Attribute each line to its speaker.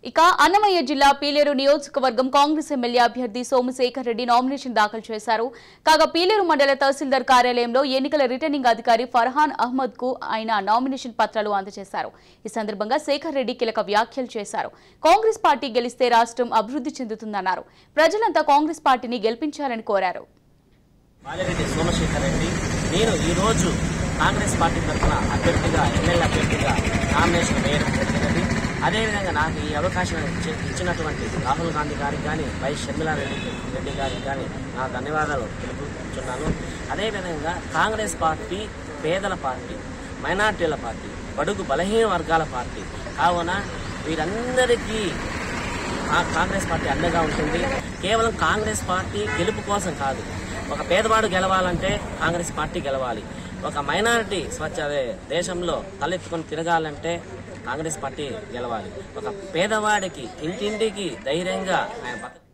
Speaker 1: ఇక అన్నమయ్య జిల్లా పీలేరు నియోజకవర్గం కాంగ్రెస్ ఎమ్మెల్యే అభ్యర్థి సోమశేఖర్ రెడ్డి నామినేషన్ దాఖలు చేశారు కాగా పీలేరు మండల తహసీల్దార్ కార్యాలయంలో ఎన్నికల రిటర్నింగ్ అధికారి ఫర్హాన్ అహ్మద్ కు ఆయన నామినేషన్ పత్రాలు అందజేశారు ఈ సందర్భంగా శేఖర్ రెడ్డి కీలక వ్యాఖ్యలు చేశారు కాంగ్రెస్ పార్టీ గెలిస్తే రాష్ట్రం అభివృద్ధి చెందుతుందన్నారు ప్రజలంతా కాంగ్రెస్ పార్టీని గెలిపించాలని కోరారు
Speaker 2: బాలిరెడ్డి సోమశేఖర్ రెడ్డి నేను ఈరోజు కాంగ్రెస్ పార్టీ తరఫున అభ్యర్థిగా ఎమ్మెల్యే అభ్యర్థిగా నామినేషన్ వేయడం జరిగినది అదేవిధంగా నాకు ఈ అవకాశం ఇచ్చి- ఇచ్చినటువంటి రాహుల్ గాంధీ గారికి కానీ వై షర్మిలారెడ్డి రెడ్డి గారికి కానీ నా ధన్యవాదాలు తెలుపుతున్నాను అదేవిధంగా కాంగ్రెస్ పార్టీ పేదల పార్టీ మైనార్టీల పార్టీ బడుగు బలహీన వర్గాల పార్టీ కావున వీరందరికీ ఆ కాంగ్రెస్ పార్టీ అండగా ఉంటుంది కేవలం కాంగ్రెస్ పార్టీ గెలుపు కోసం కాదు ఒక పేదవాడు గెలవాలంటే కాంగ్రెస్ పార్టీ గెలవాలి ఒక మైనారిటీ స్వచ్ఛ అదే దేశంలో తలెత్తుకొని తిరగాలంటే కాంగ్రెస్ పార్టీ గెలవాలి ఒక పేదవాడికి ఇంటింటికి ధైర్యంగా ఆయన బతక